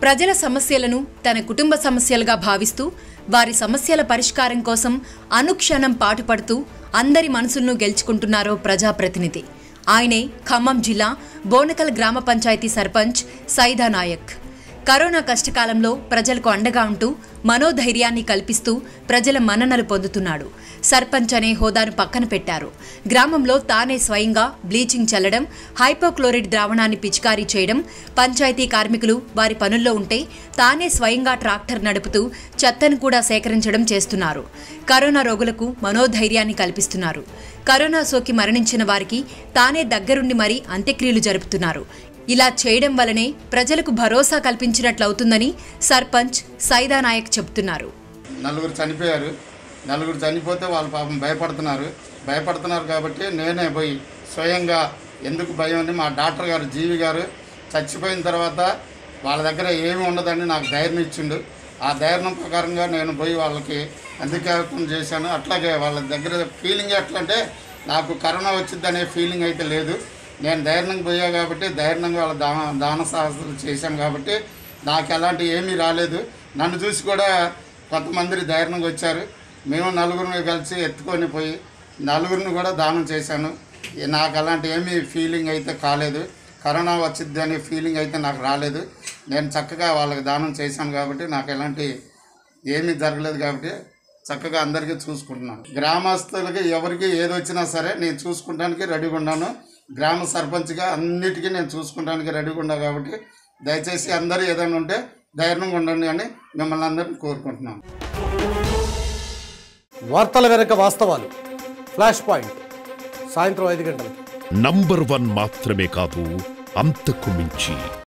ప్రజల సమస్యలను తన కుటుంబ సమస్యలుగా భావిస్తూ వారి సమస్యల పరిష్కారం కోసం అనుక్షణం పాటుపడుతూ అందరి మనసులను గెలుచుకుంటున్నారో ప్రజాప్రతినిధి ఆయనే ఖమ్మం జిల్లా బోనకల్ గ్రామ పంచాయతీ సర్పంచ్ సైదా నాయక్ కరోనా కష్టకాలంలో ప్రజలకు అండగా ఉంటూ మనోధైర్యాన్ని కల్పిస్తూ ప్రజల మన్ననలు పొందుతున్నాడు సర్పంచ్ అనే హోదాను పక్కన పెట్టారు గ్రామంలో తానే స్వయంగా బ్లీచింగ్ చల్లడం హైపోక్లోరైడ్ ద్రావణాన్ని పిచికారీ చేయడం పంచాయతీ కార్మికులు వారి పనుల్లో ఉంటే తానే స్వయంగా ట్రాక్టర్ నడుపుతూ చెత్తను కూడా సేకరించడం చేస్తున్నారు కరోనా రోగులకు మనోధైర్యాన్ని కల్పిస్తున్నారు కరోనా సోకి మరణించిన వారికి తానే దగ్గరుండి మరీ అంత్యక్రియలు జరుపుతున్నారు ఇలా చేయడం వలనే ప్రజలకు భరోసా కల్పించినట్లవుతుందని సర్పంచ్ సైదా నాయక్ చెబుతున్నారు నలుగురు చనిపోయారు నలుగురు చనిపోతే వాళ్ళు పాపం భయపడుతున్నారు భయపడుతున్నారు కాబట్టి నేనే పోయి స్వయంగా ఎందుకు భయం అని మా డాక్టర్ గారు జీవి గారు చచ్చిపోయిన తర్వాత వాళ్ళ దగ్గర ఏమి ఉండదని నాకు ధైర్యం ఇచ్చిండు ఆ ధైర్యం ప్రకారంగా నేను పోయి వాళ్ళకి అంత్యకార్యక్రమం చేశాను అట్లాగే వాళ్ళ దగ్గర ఫీలింగ్ ఎట్లా అంటే నాకు కరోనా వచ్చిందనే ఫీలింగ్ అయితే లేదు నేను ధైర్యంగా పోయా కాబట్టి ధైర్యంగా వాళ్ళ దాన దాన సాహసాలు చేశాను కాబట్టి నాకు ఎలాంటి ఏమీ రాలేదు నన్ను చూసి కూడా కొంతమంది ధైర్యంగా వచ్చారు మేము నలుగురిని కలిసి ఎత్తుకొని పోయి నలుగురిని కూడా దానం చేశాను ఈ నాకు అలాంటి ఏమీ ఫీలింగ్ అయితే కాలేదు కరోనా వచ్చింది అనే ఫీలింగ్ అయితే నాకు రాలేదు నేను చక్కగా వాళ్ళకి దానం చేశాను కాబట్టి నాకు ఎలాంటి ఏమీ జరగలేదు కాబట్టి చక్కగా అందరికీ చూసుకుంటున్నాను గ్రామస్తులకి ఎవరికి ఏది వచ్చినా సరే నేను చూసుకుంటానికి రెడీగా ఉన్నాను గ్రామ సర్పంచ్గా అన్నిటికీ నేను చూసుకుంటానికి రెడీగా ఉన్నా కాబట్టి దయచేసి అందరూ ఏదైనా ఉంటే ధైర్యంగా ఉండండి అని మిమ్మల్ని అందరినీ కోరుకుంటున్నాను వార్తల వెనక వాస్తవాలు ఫ్లాష్ పాయింట్ సాయంత్రం ఐదు గంటలకు నంబర్ వన్ మాత్రమే కాదు అంతకు మించి